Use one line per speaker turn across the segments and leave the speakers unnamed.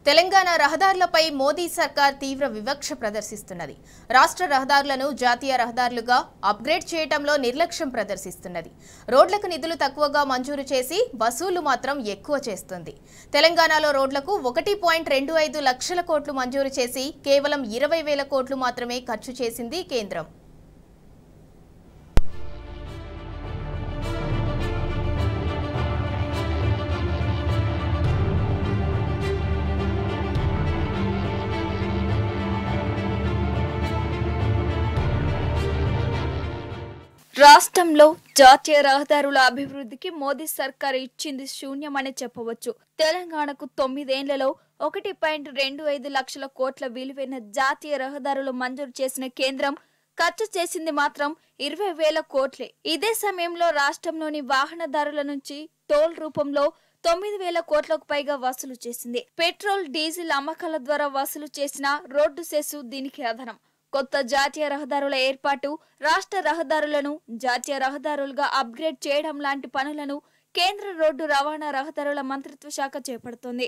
తెలంగాణ రహదారులపై మోదీ సర్కార్ తీవ్ర వివక్ష ప్రదర్శిస్తున్నది రాష్ట్ర రహదారులను జాతీయ రహదారులుగా అప్గ్రేడ్ చేయడంలో నిర్లక్ష్యం ప్రదర్శిస్తున్నది రోడ్లకు నిధులు తక్కువగా మంజూరు చేసి వసూలు మాత్రం ఎక్కువ చేస్తుంది తెలంగాణలో రోడ్లకు ఒకటి పాయింట్ రెండు ఐదు లక్షల కోట్లు మంజూరు చేసి కేవలం ఇరవై వేల కోట్లు మాత్రమే ఖర్చు చేసింది కేంద్రం
రాష్ట్రంలో జాతీయ రహదారుల అభివృద్ధికి మోదీ సర్కార్ ఇచ్చింది శూన్యమని చెప్పవచ్చు తెలంగాణకు తొమ్మిదేండ్లలో ఒకటి పాయింట్ రెండు ఐదు లక్షల కోట్ల విలువైన జాతీయ రహదారులు మంజూరు చేసిన కేంద్రం ఖర్చు చేసింది మాత్రం ఇరవై వేల కోట్లే ఇదే సమయంలో రాష్ట్రంలోని వాహనదారుల నుంచి టోల్ రూపంలో తొమ్మిది వేల కోట్లకు పైగా వసూలు చేసింది పెట్రోల్ డీజిల్ అమ్మకాల ద్వారా వసూలు చేసిన రోడ్డు సెస్సు దీనికి ఆధారం కొత్త జాతీయ రహదారుల ఏర్పాటు రాష్ట్ర రహదారులను జాతీయ రహదారులుగా అప్గ్రేడ్ చేయడం లాంటి పనులను కేంద్ర రోడ్డు రవాణా రహదారుల మంత్రిత్వ శాఖ చేపడుతోంది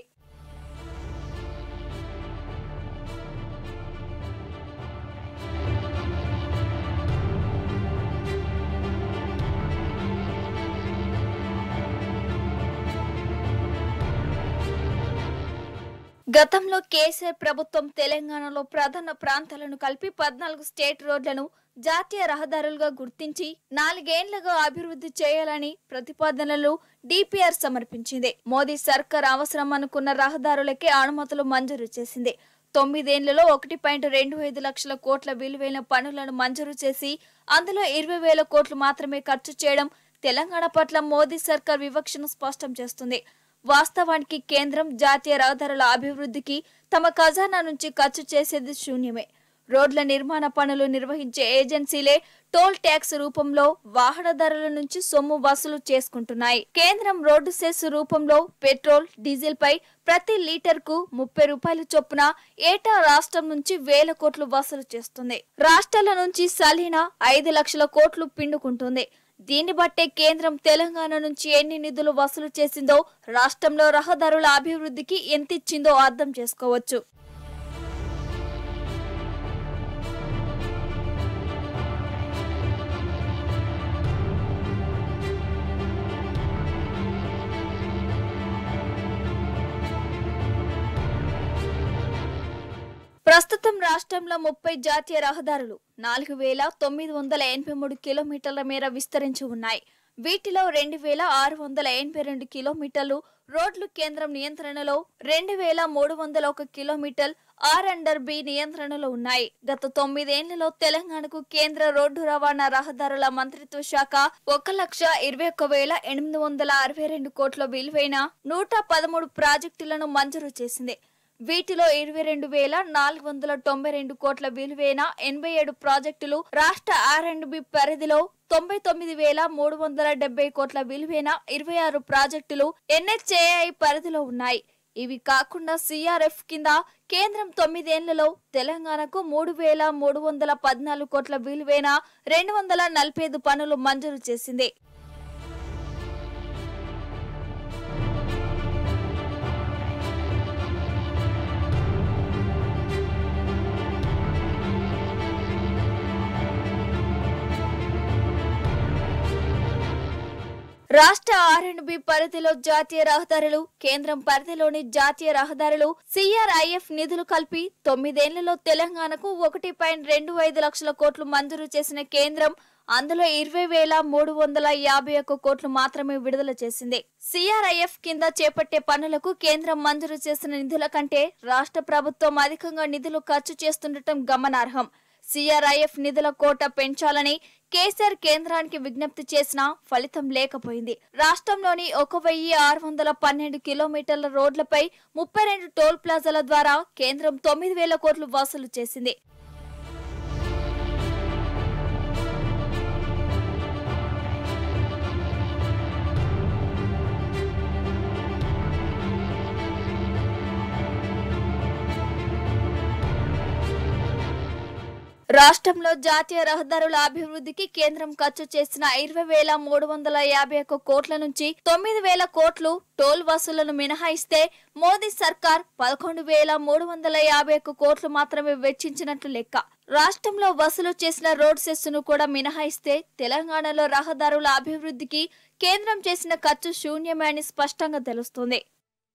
గతంలో కేసీఆర్ ప్రభుత్వం తెలంగాణలో ప్రధాన ప్రాంతాలను కలిపి పద్నాలుగు స్టేట్ రోడ్లను జాతీయ రహదారులుగా గుర్తించి నాలుగేండ్లుగా అభివృద్ధి చేయాలని ప్రతిపాదనలు డిపిఆర్ సమర్పించింది మోదీ సర్కార్ అవసరం అనుకున్న రహదారులకే అనుమతులు మంజూరు చేసింది తొమ్మిదేండ్లలో ఒకటి పాయింట్ రెండు ఐదు లక్షల కోట్ల విలువైన పనులను మంజూరు చేసి అందులో ఇరవై వేల కోట్లు మాత్రమే ఖర్చు చేయడం తెలంగాణ పట్ల మోదీ సర్కార్ వివక్షను స్పష్టం చేస్తుంది వాస్తవానికి కేంద్రం జాతీయ రహదారుల అభివృద్ధికి తమ ఖజానా నుంచి ఖర్చు చేసేది శూన్యమే రోడ్ల నిర్మాణ పనులు నిర్వహించే ఏజెన్సీలే టోల్ ట్యాక్స్ రూపంలో వాహనదారుల నుంచి సొమ్ము వసూలు చేసుకుంటున్నాయి కేంద్రం రోడ్డు సెస్ రూపంలో పెట్రోల్ డీజిల్ పై ప్రతి లీటర్ కు ముప్పై రూపాయల చొప్పున ఏటా రాష్ట్రం నుంచి వేల కోట్లు వసూలు చేస్తుంది రాష్ట్రాల నుంచి సలీనా ఐదు లక్షల కోట్లు పిండుకుంటుంది దీన్ని బట్టే కేంద్రం తెలంగాణ నుంచి ఎన్ని నిధులు వసూలు చేసిందో రాష్ట్రంలో రహదారుల అభివృద్ధికి ఎంత ఇచ్చిందో అర్థం చేసుకోవచ్చు ప్రస్తుతం రాష్ట్రంలో ముప్పై జాతీయ రహదారులు నాలుగు వేల తొమ్మిది వందల ఎనభై మూడు కిలోమీటర్ల మేర విస్తరించి ఉన్నాయి వీటిలో రెండు వేల ఆరు వందల ఎనభై రెండు కిలోమీటర్లు రోడ్లు కేంద్రం నియంత్రణలో రెండు వేల మూడు వందల ఒక కిలోమీటర్ ఆర్ అండర్ బి నియంత్రణలో ఉన్నాయి గత తొమ్మిదేళ్లలో తెలంగాణకు కేంద్ర రోడ్డు రవాణా రహదారుల మంత్రిత్వ శాఖ ఒక లక్ష ఇరవై ఒక్క వేల ఎనిమిది వందల అరవై రెండు కోట్ల విలువైన నూట పదమూడు ప్రాజెక్టులను మంజూరు చేసింది వీటిలో ఇరవై రెండు వేల నాలుగు వందల తొంభై రెండు కోట్ల విలువైన ఎనభై ఏడు ప్రాజెక్టులు రాష్ట్ర ఆర్ అండ్ బి పరిధిలో తొంభై తొమ్మిది వేల మూడు వందల డెబ్బై కోట్ల విలువైన ఇరవై ఆరు ప్రాజెక్టులు ఎన్హెచ్ఏఐ పరిధిలో ఉన్నాయి ఇవి కాకుండా సిఆర్ఎఫ్ కింద కేంద్రం తొమ్మిదేళ్లలో తెలంగాణకు మూడు వేల మూడు వందల పద్నాలుగు కోట్ల విలువైన రెండు వందల నలభై ఐదు పనులు మంజూరు చేసింది రాష్ట్ర ఆర్ అండ్ బి పరిధిలో జాతీయ రహదారులు కేంద్రం పరిధిలోని జాతీయ రహదారులు సిఆర్ఐఎఫ్ నిధులు కలిపి తొమ్మిదేళ్లలో తెలంగాణకు ఒకటి పాయింట్ రెండు ఐదు లక్షల కోట్లు మంజూరు చేసిన కేంద్రం అందులో ఇరవై వేల మూడు వందల యాభై ఒక్క కోట్లు మాత్రమే విడుదల చేసింది సిఆర్ఐఎఫ్ కింద చేపట్టే పనులకు కేంద్రం మంజూరు చేసిన నిధుల కంటే రాష్ట్ర ప్రభుత్వం అధికంగా నిధులు ఖర్చు చేస్తుండటం గమనార్హం సిఆర్ఐఎఫ్ నిధుల కోట పెంచాలని కేసీఆర్ కేంద్రానికి విజ్ఞప్తి చేసినా ఫలితం లేకపోయింది రాష్ట్రంలోని ఒక వెయ్యి ఆరు వందల పన్నెండు కిలోమీటర్ల రోడ్లపై ముప్పై రెండు టోల్ ప్లాజాల ద్వారా కేంద్రం తొమ్మిది వేల కోట్లు వసూలు చేసింది రాష్ట్రంలో జాతీయ రహదారుల అభివృద్ధికి కేంద్రం ఖర్చు చేసిన ఇరవై వేల మూడు వందల యాభై ఒక్క కోట్ల నుంచి తొమ్మిది వేల కోట్లు టోల్ వసూళ్లను మినహాయిస్తే మోదీ సర్కార్ పదకొండు వేల మూడు వందల యాభై ఒక్క కోట్లు మాత్రమే వెచ్చించినట్లు లెక్క రాష్ట్రంలో వసూలు చేసిన రోడ్ సెస్ ను కూడా మినహాయిస్తే తెలంగాణలో రహదారుల అభివృద్ధికి కేంద్రం చేసిన ఖర్చు శూన్యమే అని స్పష్టంగా తెలుస్తుంది